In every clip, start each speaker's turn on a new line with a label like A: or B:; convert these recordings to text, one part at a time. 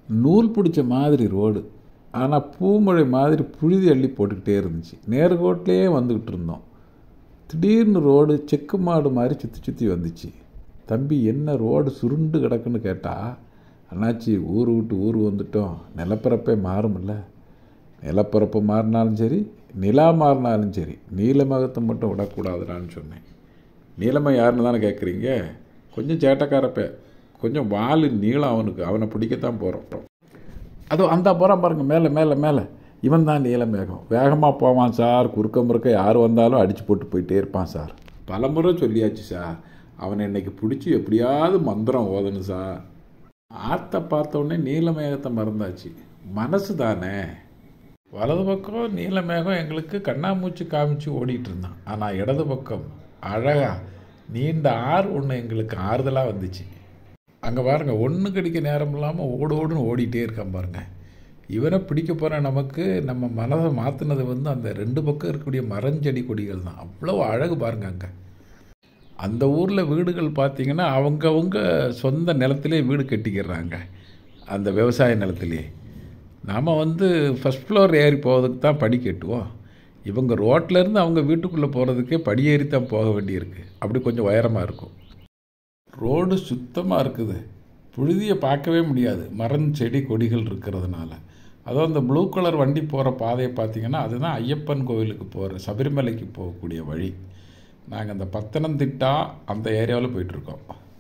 A: நூல் பிடிச்ச மாதிரி ரோடு ஆனால் பூமழை மாதிரி புழுதி அள்ளி போட்டுக்கிட்டே இருந்துச்சு நேர்கோட்டிலே வந்துக்கிட்டு இருந்தோம் திடீர்னு ரோடு செக்கு மாடு மாதிரி சுற்றி சுற்றி வந்துச்சு தம்பி என்ன ரோடு சுருண்டு கிடக்குன்னு கேட்டால் அண்ணாச்சி ஊர் விட்டு ஊர் வந்துட்டோம் நிலப்பரப்பே மாறும்ல நிலப்பரப்பு மாறினாலும் சரி நிலா மாறினாலும் சரி நீலமகத்தை மட்டும் விடக்கூடாதுடான்னு சொன்னேன் நீலமை யாருன்னு தானே கேட்குறீங்க கொஞ்சம் சேட்டக்காரப்பே கொஞ்சம் வால் நீளம் அவனுக்கு அவனை பிடிக்கத்தான் போகிறோம் அதோ அந்த போகிறான் பாருங்க மேலே மேலே மேலே இவன் தான் நீலமேகம் வேகமாக போவான் சார் குறுக்க முறுக்க யார் வந்தாலும் அடித்து போட்டு போயிட்டே இருப்பான் சார் பலமுறை சொல்லியாச்சு சார் அவனை இன்னைக்கு பிடிச்சி எப்படியாவது மந்திரம் ஓதணும் சார் ஆற்றை பார்த்த உடனே நீலமேகத்தை மறந்தாச்சு மனசு தானே வலது பக்கம் நீலமேகம் எங்களுக்கு கண்ணாமூச்சி காமிச்சு ஓடிட்டு இருந்தான் ஆனால் இடது பக்கம் அழகா நீண்ட ஆறு ஒன்று எங்களுக்கு ஆறுதலாக வந்துச்சு அங்கே பாருங்க ஒன்று கடிக்க நேரம் இல்லாமல் ஓடு ஓடுன்னு ஓடிட்டே இருக்கான் பாருங்க இவனை பிடிக்க போகிற நமக்கு நம்ம மனதை மாற்றினது வந்து அந்த ரெண்டு பக்கம் இருக்கக்கூடிய மரஞ்செடி கொடிகள் தான் அவ்வளோ அழகு பாருங்க அங்கே அந்த ஊரில் வீடுகள் பார்த்தீங்கன்னா அவங்கவுங்க சொந்த நிலத்திலே வீடு கட்டிக்கிறாங்க அந்த விவசாய நிலத்திலேயே நாம் வந்து ஃபஸ்ட் ஃப்ளோர் ஏறி போகிறதுக்கு தான் படி கட்டுவோம் இவங்க ரோட்லேருந்து அவங்க வீட்டுக்குள்ளே போகிறதுக்கே படியேறி தான் போக வேண்டியிருக்கு அப்படி கொஞ்சம் உயரமாக இருக்கும் ரோடு சுத்தமாக இருக்குது புழுதியை பார்க்கவே முடியாது மரம் செடி கொடிகள் இருக்கிறதுனால அதுவும் அந்த ப்ளூ கலர் வண்டி போகிற பாதையை பார்த்தீங்கன்னா அதுதான் ஐயப்பன் கோவிலுக்கு போகிற சபரிமலைக்கு போகக்கூடிய வழி நாங்கள் அந்த பத்தனந்திட்டா அந்த ஏரியாவில் போயிட்டுருக்கோம்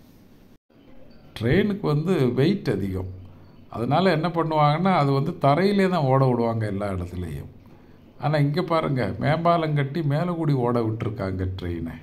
A: ட்ரெயினுக்கு வந்து வெயிட் அதிகம் அதனால் என்ன பண்ணுவாங்கன்னா அது வந்து தரையிலே தான் ஓட விடுவாங்க எல்லா இடத்துலையும் ஆனால் இங்கே பாருங்கள் மேம்பாலம் கட்டி மேலே கூடி ஓட விட்டுருக்காங்க ட்ரெயினை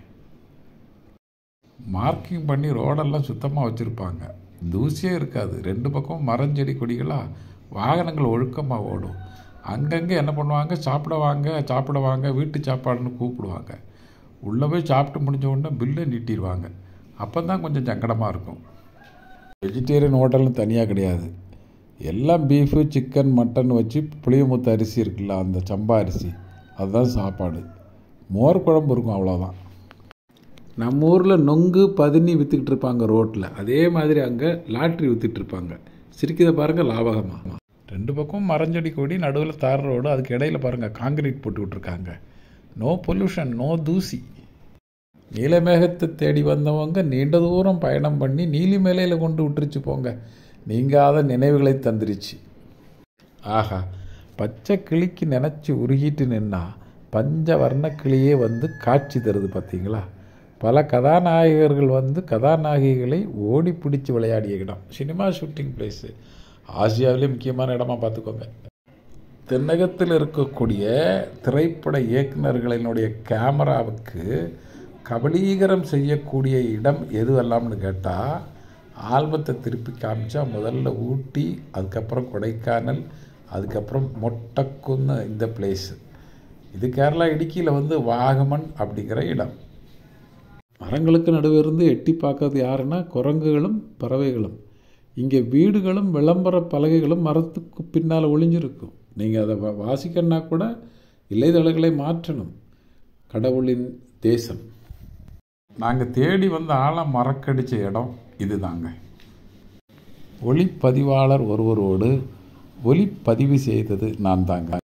A: மார்க்கிங் பண்ணி ரோடெல்லாம் சுத்தமாக வச்சுருப்பாங்க தூசியே இருக்காது ரெண்டு பக்கம் மரஞ்செடி கொடிகளாக வாகனங்கள் ஒழுக்கமாக ஓடும் அங்கங்கே என்ன பண்ணுவாங்க சாப்பிட வாங்க சாப்பிட வாங்க வீட்டு சாப்பாடுன்னு கூப்பிடுவாங்க உள்ளே போய் சாப்பிட்டு முடிஞ்ச உடனே பில்லை நீட்டிடுவாங்க அப்போ தான் கொஞ்சம் சங்கடமாக இருக்கும் வெஜிடேரியன் ஹோட்டல்னு தனியாக கிடையாது எல்லாம் பீஃபு சிக்கன் மட்டன் வச்சு புளியமுத்து அரிசி இருக்குல்ல அந்த சம்பா அரிசி அதுதான் சாப்பாடு மோர் குழம்பு இருக்கும் அவ்வளோதான் நம்ம ஊரில் நொங்கு பதினி விற்றுக்கிட்டு இருப்பாங்க ரோட்டில் அதே மாதிரி அங்கே லாட்ரி விற்றுட்டு இருப்பாங்க சிரிக்கிறத பாருங்கள் லாபகமாக ரெண்டு பக்கம் மரஞ்செடி கொடி நடுவில் தார் ரோடு அதுக்கு இடையில பாருங்கள் காங்கிரீட் போட்டு விட்ருக்காங்க நோ பொல்யூஷன் நோ தூசி நீலமேகத்தை தேடி வந்தவங்க நீண்ட தூரம் பயணம் பண்ணி நீலி மேலையில் கொண்டு விட்டுருச்சு போங்க நீங்காத நினைவுகளை தந்துருச்சு ஆஹா பச்சை கிளிக்கு நினச்சி உருகிட்டு நின்னா பஞ்ச வர்ண கிளியே வந்து காட்சி தருது பார்த்தீங்களா பல கதாநாயகர்கள் வந்து கதாநாயகிகளை ஓடி பிடிச்சி விளையாடிய இடம் சினிமா ஷூட்டிங் பிளேஸு ஆசியாவிலே முக்கியமான இடமா பார்த்துக்கோங்க தென்னகத்தில் இருக்கக்கூடிய திரைப்பட இயக்குநர்களினுடைய கேமராவுக்கு கபலீகரம் செய்யக்கூடிய இடம் எதுவெல்லாம்னு கேட்டால் ஆல்பத்தை திருப்பி காமிச்சா முதல்ல ஊட்டி அதுக்கப்புறம் கொடைக்கானல் அதுக்கப்புறம் மொட்டக்குன்னு இந்த பிளேஸு இது கேரளா இடுக்கியில் வந்து வாகமன் அப்படிங்கிற இடம் மரங்களுக்கு நடுவே இருந்து எட்டி பார்க்கறது யாருன்னா குரங்குகளும் பறவைகளும் இங்கே வீடுகளும் விளம்பர பலகைகளும் மரத்துக்கு பின்னால் ஒளிஞ்சிருக்கும் நீங்கள் அதை வா- வாசிக்கணுன்னா கூட இலைதழகளை மாற்றணும் கடவுளின் தேசம் நாங்கள் தேடி வந்த ஆழ மறக்கடிச்ச இடம் இதுதாங்க ஒளிப்பதிவாளர் ஒருவரோடு ஒலிப்பதிவு செய்தது நான் தாங்க